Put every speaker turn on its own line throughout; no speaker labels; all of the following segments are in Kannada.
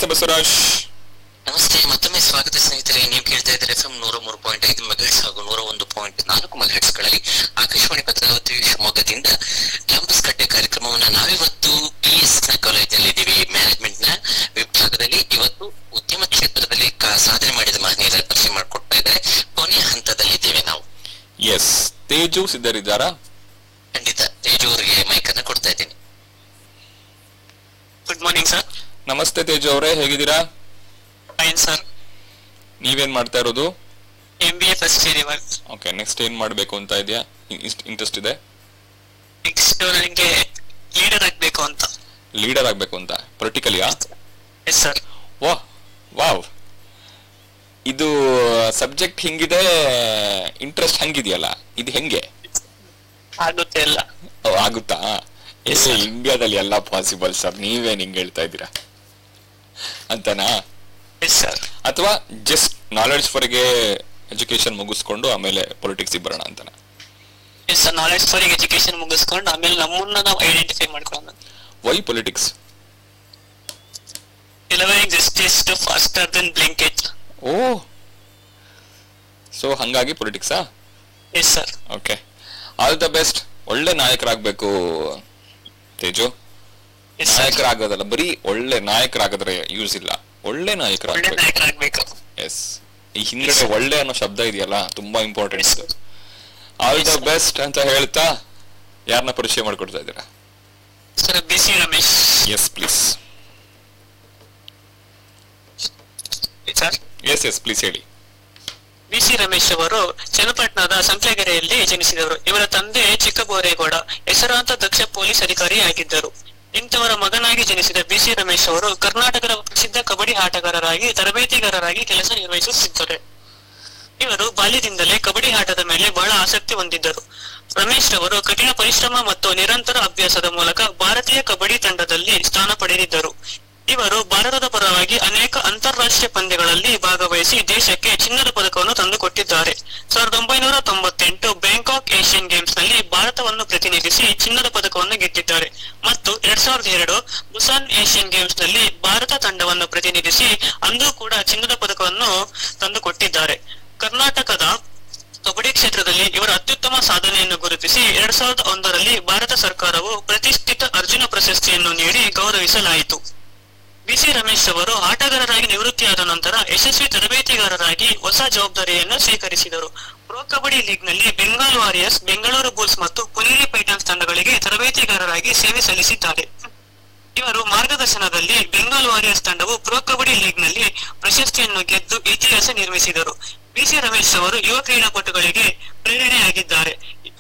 ನಮಸ್ತೆ ಬಸವರಾಜ್
ನಮಸ್ತೆ ಮತ್ತೊಮ್ಮೆ ಸ್ವಾಗತ ಸ್ನೇಹಿತರೆ ನೀವು ಕೇಳ್ತಾ ಇದ್ದಾರೆ ಎಫ್ ಎಂ ನೂರ ಮೂರು ಪಾಯಿಂಟ್ ಐದು ಮೆಗಾಟ್ಸ್ ಹಾಗೂ ನೂರ ಒಂದು ಪಾಯಿಂಟ್ ನಾಲ್ಕು ಮೆಗಾಟ್ಸ್ ಗಳಲ್ಲಿ ಆಕಾಶವಾಣಿ ಭದ್ರಾವತಿ ಶಿವಮೊಗ್ಗದಿಂದ ಕ್ಯಾಂಪಸ್ ಕಟ್ಟೆ ಕಾರ್ಯಕ್ರಮವನ್ನ ನಾವಿವತ್ತು ಪಿ ಎಸ್ ನ ಕಾಲೇಜಿನಲ್ಲಿ ಇದ್ದೀವಿ ಮ್ಯಾನೇಜ್ಮೆಂಟ್ ನ ವಿಭಾಗದಲ್ಲಿ ಇವತ್ತು ಉದ್ಯಮ ಕ್ಷೇತ್ರದಲ್ಲಿ ಕ- ಸಾಧನೆ ಮಾಡಿದ ಮಹನೀಯರ ಪರಿಚಯ ಮಾಡಿಕೊಡ್ತಾ ಇದ್ದಾರೆ ಕೊನೆಯ ಹಂತದಲ್ಲಿದ್ದೇವೆ ನಾವು
ಎಸ್ ತೇಜು ಸಿದ್ಧರಿದ್ದಾರಾ
ಖಂಡಿತ ತೇಜು ಅವರಿಗೆ ಮೈಕ್ ಅನ್ನ ಕೊಡ್ತಾ ಇದ್ದೀನಿ
ಗುಡ್ ಮಾರ್ನಿಂಗ್ ಸರ್
ನಮಸ್ತೆ ತೇಜು ಅವರೇ ಹೇಗಿದ್ದೀರಾ
ಫೈನ್ ಸರ್
ನೀವೇನ್ ಮಾಡ್ತಾ ಇರೋದು
M B A first year ಇವಾಗ
ಓಕೆ ನೆಕ್ಸ್ಟ್ ಏನ್ ಮಾಡ್ಬೇಕು ಅಂತ ಇದೆಯಾ ಇಂಟ್ರೆಸ್ಟ್ ಇದೆ
ನೆಕ್ಸ್ಟ್ ನನಗೆ ಲೀಡರ್ ಆಗ್ಬೇಕು ಅಂತ
ಲೀಡರ್ ಆಗ್ಬೇಕು ಅಂತ ಪೊಲಿಟಿಕಲಿಯಾ
ಎಸ್ ಸರ್
ವಾ ವಾವ್ ಇದು ಸಬ್ಜೆಕ್ಟ್ ಹಿಂಗಿದೆ ಇಂಟ್ರೆಸ್ಟ್ ಹಂಗಿದೆಯಲ್ಲ ಇದು ಹೆಂಗೆ
ಆಗುತ್ತೆ ಎಲ್ಲ
ಓ, ಆಗುತ್ತಾ
Yes, sir.
ಇಂಡಿಯಾದಲ್ಲಿ ಎಲ್ಲ ಪಾಸಿಬಲ್ ಸರ್ ನೀವೇನ್ ಹಿಂಗ್ ಹೇಳ್ತಾ ಇದ್ದೀರಾ ಅಂತನಾ
ಎಸ್ ಸರ್
ಅಥವಾ ಜಸ್ಟ್ ನಾಲೆಡ್ಜ್ ಫಾರ್ಗೆ ಎಜುಕೇಶನ್ ಮುಗಿಸ್ಕೊಂಡು ಆಮೇಲೆ ಪೊಲಿಟಿಕ್ಸ್ ಬರೋಣ ಅಂತನಾ
yes sir knowledge for education ಮುಗಿಸ್ಕೊಂಡು ಆಮೇಲೆ ನಮ್ಮನ್ನ ನಾವು ಐಡೆಂಟಿಫೈ ಮಾಡ್ಕೊಳ್ಳೋಣ
why politics
delivering justice to faster then ಬ್ಲಿಂಕೇಜ್
ಓ ಸೊ ಹಂಗಾಗಿ ಪೊಲಿಟಿಕ್ಸಾ
yes sir
okay all the best ಒಳ್ಳೆ ನಾಯಕರಾಗ್ಬೇಕು ತೇಜು
ಎಸ್ ಸರ್
ನಾಯಕರಾಗೋದಲ್ಲ ಬರೀ ಒಳ್ಳೆ ನಾಯಕರಾಗಿದ್ರೆ ಯೂಸ್ ಇಲ್ಲ ಒಳ್ಳೆ
ಒಳ್ಳೆ
ನಾಯಕರಾಗ್ಬೇಕು
ನಾಯಕರಾಗ್ಬೇಕು
ಎಸ್ ಈ ಹಿಂದ್ಗಡೆ ಒಳ್ಳೆ ಅನ್ನೋ ಶಬ್ದ ಇದೆಯಲ್ಲ ತುಂಬಾ ಇಂಪಾರ್ಟೆಂಟ್ ಆಲ್ ದ ಬೆಸ್ಟ್ ಅಂತ ಹೇಳ್ತಾ ಯಾರನ್ನ ಪರಿಚಯ ಮಾಡ್ಕೊಡ್ತಾ ಇದ್ದೀರಾ
sir B C Ramesh
yes please
sir
yes yes please ಹೇಳಿ
ಬಿ ಸಿ ರಮೇಶ್ ಅವರು ಚನ್ನಪಟ್ಟಣದ ಸಂಪ್ಲೆಗೆರೆಯಲ್ಲಿ ಜನಿಸಿದವರು ಇವರ ತಂದೆ ಚಿಕ್ಕಬೋರೇಗೌಡ ಹೆಸರಾಂತ ದಕ್ಷ ಪೊಲೀಸ್ ಅಧಿಕಾರಿಯಾಗಿದ್ದರು ಇಂಥವರ ಮಗನಾಗಿ ಜನಿಸಿದ ಬಿ ಸಿ ರಮೇಶ್ ಅವರು ಕರ್ನಾಟಕದ ಪ್ರಸಿದ್ಧ ಕಬಡ್ಡಿ ಆಟಗಾರರಾಗಿ ತರಬೇತಿಗಾರರಾಗಿ ಕೆಲಸ ನಿರ್ವಹಿಸುತ್ತಿದ್ದರು ಇವರು ಬಾಲ್ಯದಿಂದಲೇ ಕಬಡ್ಡಿ ಆಟದ ಮೇಲೆ ಬಹಳ ಆಸಕ್ತಿ ಹೊಂದಿದ್ದರು ರಮೇಶ್ ರವರು ಕಠಿಣ ಪರಿಶ್ರಮ ಮತ್ತು ನಿರಂತರ ಅಭ್ಯಾಸದ ಮೂಲಕ ಭಾರತೀಯ ಕಬಡ್ಡಿ ತಂಡದಲ್ಲಿ ಸ್ಥಾನ ಪಡೆದಿದ್ದರು ಇವರು ಭಾರತದ ಪರವಾಗಿ ಅನೇಕ ಅಂತಾರಾಷ್ಟ್ರೀಯ ಪಂದ್ಯಗಳಲ್ಲಿ ಭಾಗವಹಿಸಿ ದೇಶಕ್ಕೆ ಚಿನ್ನದ ಪದಕವನ್ನು ತಂದುಕೊಟ್ಟಿದ್ದಾರೆ ಸಾವಿರದ ಒಂಬೈನೂರ ತೊಂಬತ್ತೆಂಟು ಬ್ಯಾಂಕಾಕ್ ಏಷ್ಯನ್ ಗೇಮ್ಸ್ ನಲ್ಲಿ ಭಾರತವನ್ನು ಪ್ರತಿನಿಧಿಸಿ ಚಿನ್ನದ ಪದಕವನ್ನು ಗೆದ್ದಿದ್ದಾರೆ ಮತ್ತು ಎರಡ್ ಸಾವಿರದ ಎರಡು ಬುಸಾನ್ ಏಷ್ಯನ್ ಗೇಮ್ಸ್ ನಲ್ಲಿ ಭಾರತ ತಂಡವನ್ನು ಪ್ರತಿನಿಧಿಸಿ ಅಂದು ಕೂಡ ಚಿನ್ನದ ಪದಕವನ್ನು ತಂದುಕೊಟ್ಟಿದ್ದಾರೆ ಕರ್ನಾಟಕದ ಕಬಡ್ಡಿ ಕ್ಷೇತ್ರದಲ್ಲಿ ಇವರ ಅತ್ಯುತ್ತಮ ಸಾಧನೆಯನ್ನು ಗುರುತಿಸಿ ಎರಡ್ ಸಾವಿರದ ಒಂದರಲ್ಲಿ ಭಾರತ ಸರ್ಕಾರವು ಪ್ರತಿಷ್ಠಿತ ಅರ್ಜುನ ಪ್ರಶಸ್ತಿಯನ್ನು ನೀಡಿ ಗೌರವಿಸಲಾಯಿತು ಬಿಸಿ ರಮೇಶ್ ಅವರು ಆಟಗಾರರಾಗಿ ನಿವೃತ್ತಿಯಾದ ನಂತರ ಯಶಸ್ವಿ ತರಬೇತಿಗಾರರಾಗಿ ಹೊಸ ಜವಾಬ್ದಾರಿಯನ್ನು ಸ್ವೀಕರಿಸಿದರು ಪ್ರೊ ಕಬಡ್ಡಿ ಲೀಗ್ ನಲ್ಲಿ ಬೆಂಗಾಲ್ ವಾರಿಯರ್ಸ್ ಬೆಂಗಳೂರು ಬುಲ್ಸ್ ಮತ್ತು ಪುನೇರಿ ಪೈಟನ್ಸ್ ತಂಡಗಳಿಗೆ ತರಬೇತಿಗಾರರಾಗಿ ಸೇವೆ ಸಲ್ಲಿಸಿದ್ದಾರೆ ಇವರು ಮಾರ್ಗದರ್ಶನದಲ್ಲಿ ಬೆಂಗಾಲ್ ವಾರಿಯರ್ಸ್ ತಂಡವು ಪ್ರೊ ಕಬಡ್ಡಿ ಲೀಗ್ ನಲ್ಲಿ ಪ್ರಶಸ್ತಿಯನ್ನು ಗೆದ್ದು ಇತಿಹಾಸ ನಿರ್ಮಿಸಿದರು ಬಿಸಿ ರಮೇಶ್ ಅವರು ಯುವ ಕ್ರೀಡಾಪಟುಗಳಿಗೆ ಪ್ರೇರಣೆಯಾಗಿದ್ದಾರೆ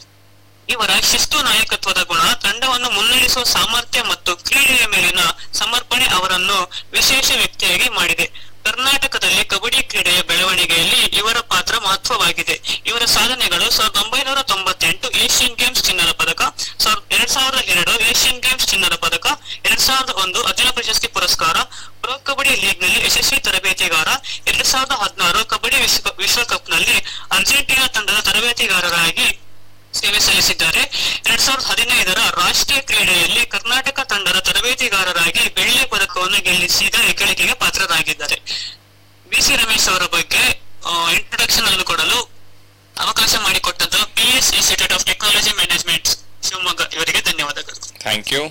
ಇವರ ಶಿಸ್ತು ನಾಯಕತ್ವದ ಗುಣ ತಂಡವನ್ನು ಮುನ್ನಡೆಸುವ ಸಾಮರ್ಥ್ಯ ಮತ್ತು ಕ್ರೀಡೆಯ ಮೇಲಿನ ಸಮರ್ಪಣೆ ಅವರನ್ನು ವಿಶೇಷ ವ್ಯಕ್ತಿಯಾಗಿ ಮಾಡಿದೆ ಕರ್ನಾಟಕದಲ್ಲಿ ಕಬಡ್ಡಿ ಕ್ರೀಡೆಯ ಬೆಳವಣಿಗೆಯಲ್ಲಿ ಇವರ ಪಾತ್ರ ಮಹತ್ವವಾಗಿದೆ ಇವರ ಸಾಧನೆಗಳು ಸಾವಿರದ ಒಂಬೈನೂರ ತೊಂಬತ್ತೆಂಟು ಏಷ್ಯನ್ ಗೇಮ್ಸ್ ಚಿನ್ನದ ಪದಕ ಸಾವಿರದ ಎರಡ್ ಸಾವಿರದ ಎರಡು ಏಷ್ಯನ್ ಗೇಮ್ಸ್ ಚಿನ್ನದ ಪದಕ ಎರಡ್ ಸಾವಿರದ ಒಂದು ಅರ್ಜುನ ಪ್ರಶಸ್ತಿ ಪುರಸ್ಕಾರ ಪ್ರೊ ಕಬಡ್ಡಿ ಲೀಗ್ ನಲ್ಲಿ ಯಶಸ್ವಿ ತರಬೇತಿಗಾರ ಎರಡ್ ಸಾವಿರದ ಹದಿನಾರು ಕಬಡ್ಡಿ ವಿಶ್ವ ವಿಶ್ವಕಪ್ ನಲ್ಲಿ ಅರ್ಜೆಂಟೀನಾ ತಂಡದ ತರಬೇತಿಗಾರರಾಗಿ ಸೇವೆ ಸಲ್ಲಿಸಿದ್ದಾರೆ ಎರಡ್ ಸಾವಿರದ ಹದಿನೈದರ ರಾಷ್ಟ್ರೀಯ ಕ್ರೀಡೆಯಲ್ಲಿ ಕರ್ನಾಟಕ ತಂಡದ ತರಬೇತಿಗಾರರಾಗಿ ಬೆಳ್ಳಿ ಪದಕವನ್ನು ಗೆಲ್ಲಿಸಿದ ಹೆಗ್ಗಳಿಕೆಗೆ ಪಾತ್ರರಾಗಿದ್ದಾರೆ ಬಿಸಿ ರಮೇಶ್ ಅವರ ಬಗ್ಗೆ ಇಂಟ್ರೊಡಕ್ಷನ್ ಅನ್ನು ಕೊಡಲು ಅವಕಾಶ ಮಾಡಿಕೊಟ್ಟದ್ದು P S institute of technology management Shivamogga ಇವರಿಗೆ ಧನ್ಯವಾದಗಳು
ಥ್ಯಾಂಕ್ ಯು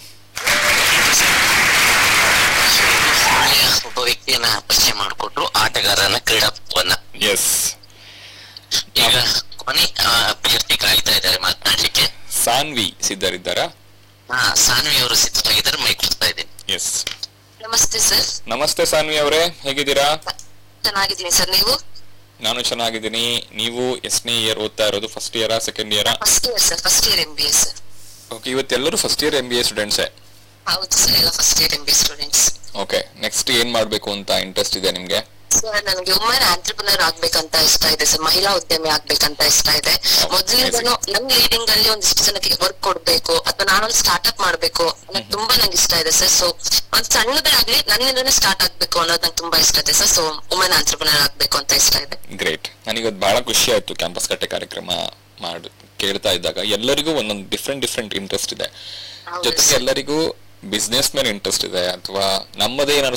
ಒಳ್ಳೆಯ ಒಬ್ಬ ವ್ಯಕ್ತಿಯನ್ನ ಪರಿಚಯ ಮಾಡಿಕೊಟ್ರು ಆಟಗಾರನ ಕ್ರೀಡಾಪಟುವನ್ನ
ಎಸ್
ಈಗ ಕೊನೆ ಆ, ಅಭ್ಯರ್ಥಿ ಕಾಯ್ತಾ ಇದ್ದಾರೆ ಮಾತನಾಡ್ಲಿಕ್ಕೆ
ಸಾನ್ವಿ ಸಿದ್ಧರಿದ್ದಾರಾ
ಹಾ ಸಾನ್ವಿ ಅವರು ಸಿದ್ಧವಾಗಿದ್ದಾರೆ ಮೈಕ್ ಕೊಡ್ತಾ ಇದ್ದೀನಿ
ಎಸ್
ನಮಸ್ತೆ ಸರ್
ನಮಸ್ತೆ ಸಾನ್ವಿ ಅವರೇ ಹೇಗಿದ್ದೀರಾ
ಚೆನ್ನಾಗಿದ್ದೀನಿ ಸರ್ ನೀವು
ನಾನು ಚೆನ್ನಾಗಿದ್ದೀನಿ ನೀವು ಎಷ್ಟನೇ ಇಯರ್ ಓದ್ತಾ ಇರೋದು ಫಸ್ಟ್ ಇಯರಾ ಸೆಕೆಂಡ್ ಇಯರಾ
first year sir first year M B S sir
okay ಇವತ್ತೆಲ್ಲರೂ first year M B A ಸ್ಟೂಡೆಂಟ್ಸೇ
ಹೌದು ಸರ್ ಎಲ್ಲ first year M B students
okay next ಏನ್ ಮಾಡ್ಬೇಕು ಅಂತ ಇಂಟ್ರೆಸ್ಟ್ ಇದೆ ನಿಮ್ಗೆ
ಸರ್ ನನಗೆ ವುಮನ್ ಆಂಟ್ರಪ್ರಿನರ್ ಆಗ್ಬೇಕಂತ ಇಷ್ಟ ಇದೆ ಸರ್ ಮಹಿಳಾ ಉದ್ಯಮಿ ಆಗ್ಬೇಕಂತ ಇಷ್ಟ ಇದೆ ಮೊದಲಿಂದನು ನಮ್ ಲೀಡಿಂಗ್ ಅಲ್ಲಿ ಒಂದಿಷ್ಟು ಜನಕ್ಕೆ ವರ್ಕ್ ಕೊಡ್ಬೇಕು ಅಥವಾ ನಾನೊಂದು ಸ್ಟಾರ್ಟ್ಅಪ್ ಮಾಡ್ಬೇಕು ಅನ್ನೋದು ತುಂಬಾ ನಂಗೆ ಇಷ್ಟ ಇದೆ ಸರ್ ಸೊ ಒಂದ್ ಸಣ್ಣದೇ ಆಗ್ಲಿ ನನ್ನಿಂದನೇ ಸ್ಟಾರ್ಟ್ ಆಗ್ಬೇಕು ಅನ್ನೋದು ನಂಗೆ ತುಂಬಾ ಇಷ್ಟ ಇದೆ ಸರ್ ಸೊ ವುಮನ್ ಆಂಟ್ರಪ್ರಿನರ್ ಆಗ್ಬೇಕು ಅಂತ ಇಷ್ಟ ಇದೆ
ಗ್ರೇಟ್ ನನಗಿವತ್ತು ಬಹಳ ಖುಷಿ ಆಯ್ತು ಕ್ಯಾಂಪಸ್ ಕಟ್ಟೆ ಕಾರ್ಯಕ್ರಮ ಮಾಡಿ ಕೇಳ್ತಾ ಇದ್ದಾಗ ಎಲ್ಲರಿಗೂ ಒಂದೊಂದು ಡಿಫ್ರೆಂಟ್ ಡಿಫ್ರೆಂಟ್ ಇಂಟ್ರೆಸ್ಟ್ ಇದೆ
ಹೌದು
ಜೊತೆಗೆ
ಸರ್.
ಎಲ್ಲರಿಗೂ ಬಿಸ್ನೆಸ್ ಮೇಲೆ ಇಂಟ್ರೆಸ್ಟ್ ಇದೆ ಅಥವಾ ನಮ್ಮದೇ ಏನಾದ್ರು